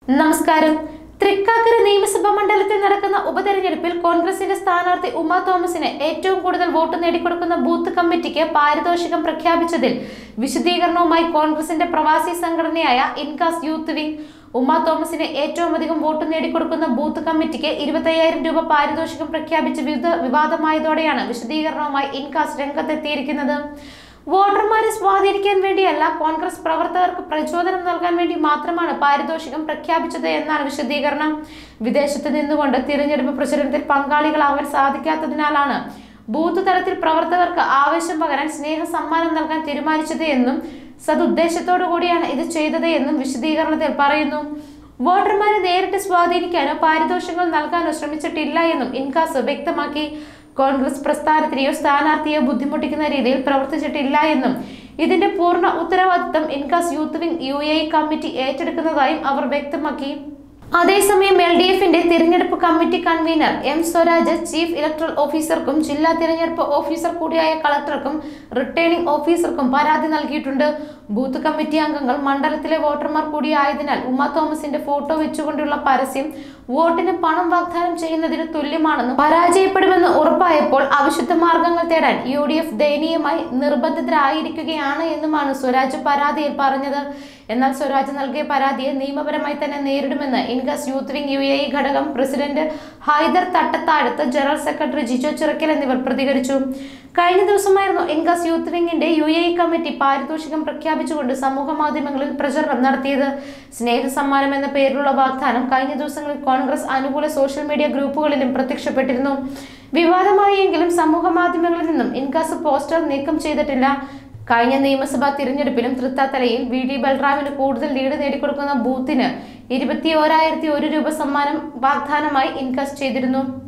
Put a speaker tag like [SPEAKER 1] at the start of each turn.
[SPEAKER 1] നമസ്കാരം തൃക്കാക്കര നിയമസഭാ മണ്ഡലത്തിൽ നടക്കുന്ന ഉപതെരഞ്ഞെടുപ്പിൽ കോൺഗ്രസിന്റെ സ്ഥാനാർത്ഥി ഉമ തോമസിന് ഏറ്റവും കൂടുതൽ വോട്ട് നേടിക്കൊടുക്കുന്ന ബൂത്ത് കമ്മിറ്റിക്ക് പാരിതോഷികം പ്രഖ്യാപിച്ചതിൽ വിശദീകരണവുമായി കോൺഗ്രസിന്റെ പ്രവാസി സംഘടനയായ ഇൻകാസ് യൂത്ത് വിംഗ് ഉമ തോമസിന് ഏറ്റവും അധികം വോട്ട് നേടിക്കൊടുക്കുന്ന ബൂത്ത് കമ്മിറ്റിക്ക് ഇരുപത്തയ്യായിരം രൂപ പാരിതോഷികം പ്രഖ്യാപിച്ച് വിവിധ വിവാദമായതോടെയാണ് വിശദീകരണവുമായി ഇൻകാസ് രംഗത്തെത്തിയിരിക്കുന്നത് വോട്ടർമാരെ സ്വാധീനിക്കാൻ വേണ്ടിയല്ല കോൺഗ്രസ് പ്രവർത്തകർക്ക് പ്രചോദനം നൽകാൻ വേണ്ടി മാത്രമാണ് പാരിതോഷികം പ്രഖ്യാപിച്ചത് എന്നാണ് വിശദീകരണം വിദേശത്ത് നിന്നുകൊണ്ട് തിരഞ്ഞെടുപ്പ് പ്രചരണത്തിൽ പങ്കാളികളാവാൻ സാധിക്കാത്തതിനാലാണ് ബൂത്ത് തലത്തിൽ പ്രവർത്തകർക്ക് ആവേശം പകരാൻ സ്നേഹ സമ്മാനം നൽകാൻ തീരുമാനിച്ചത് എന്നും സതുദ്ദേശത്തോടു കൂടിയാണ് ഇത് ചെയ്തത് എന്നും വിശദീകരണത്തിൽ പറയുന്നു വോട്ടർമാരെ നേരിട്ട് സ്വാധീനിക്കാനോ പാരിതോഷികങ്ങൾ നൽകാനോ ശ്രമിച്ചിട്ടില്ല എന്നും ഇൻകാസ് വ്യക്തമാക്കി കോൺഗ്രസ് പ്രസ്ഥാനത്തിനെയോ സ്ഥാനാർത്ഥിയോ ബുദ്ധിമുട്ടിക്കുന്ന രീതിയിൽ പ്രവർത്തിച്ചിട്ടില്ല എന്നും ഇതിന്റെ പൂർണ്ണ ഉത്തരവാദിത്തം Incas youth wing U A committee ഏറ്റെടുക്കുന്നതായും അവർ വ്യക്തമാക്കി അതേസമയം എൽ ഡി എഫിന്റെ തിരഞ്ഞെടുപ്പ് committee convener M Swaraj chief electoral ഓഫീസർക്കും ജില്ലാ തിരഞ്ഞെടുപ്പ് ഓഫീസർ കൂടിയായ കളക്ടർക്കും റിട്ടേണിംഗ് ഓഫീസർക്കും പരാതി നൽകിയിട്ടുണ്ട് ബൂത്ത് കമ്മിറ്റി അംഗങ്ങൾ മണ്ഡലത്തിലെ വോട്ടർമാർ കൂടിയായതിനാൽ ഉമ്മ തോമസിന്റെ ഫോട്ടോ വെച്ചുകൊണ്ടുള്ള പരസ്യം വോട്ടിന് പണം വാഗ്ദാനം ചെയ്യുന്നതിന് തുല്യമാണെന്നും പരാജയപ്പെടുമെന്ന് ഉറപ്പായപ്പോൾ അവിശുദ്ധ മാർഗങ്ങൾ തേടാൻ യു ഡി എഫ് ദയനീയമായി നിർബന്ധിതരായിരിക്കുകയാണ് എന്നുമാണ് സ്വരാജ് പരാതിയിൽ പറഞ്ഞത് എന്നാൽ സ്വരാജ് നൽകിയ പരാതിയെ നിയമപരമായി തന്നെ നേരിടുമെന്ന് Incas youth wing U A ഘടകം president Haidar Thattathazhath general secretary Jijo Chirakkal എന്നിവർ പ്രതികരിച്ചു കഴിഞ്ഞ ദിവസമായിരുന്നു ഇൻകസ് യൂത്ത് വിംഗിന്റെ യു എ കമ്മിറ്റി പാരിതോഷികം പ്രഖ്യാപിച്ചുകൊണ്ട് സമൂഹ മാധ്യമങ്ങളിൽ പ്രചരണം നടത്തിയത് സ്നേഹ സമ്മാനം എന്ന പേരിലുള്ള വാഗ്ദാനം കഴിഞ്ഞ ദിവസങ്ങളിൽ കോൺഗ്രസ് അനുകൂല സോഷ്യൽ മീഡിയ ഗ്രൂപ്പുകളിലും പ്രത്യക്ഷപ്പെട്ടിരുന്നു വിവാദമായെങ്കിലും സമൂഹ മാധ്യമങ്ങളിൽ നിന്നും ഇൻകാസ് പോസ്റ്റർ നീക്കം ചെയ്തിട്ടില്ല കഴിഞ്ഞ നിയമസഭാ തിരഞ്ഞെടുപ്പിലും തൃത്താത്തലയിൽ വി ഡി ബൽറാമിന് കൂടുതൽ ലീഡ് നേടിക്കൊടുക്കുന്ന ബൂത്തിന് ഇരുപത്തി ഓരായിരത്തി ഒരു രൂപ സമ്മാനം വാഗ്ദാനമായി ഇൻകാസ് ചെയ്തിരുന്നു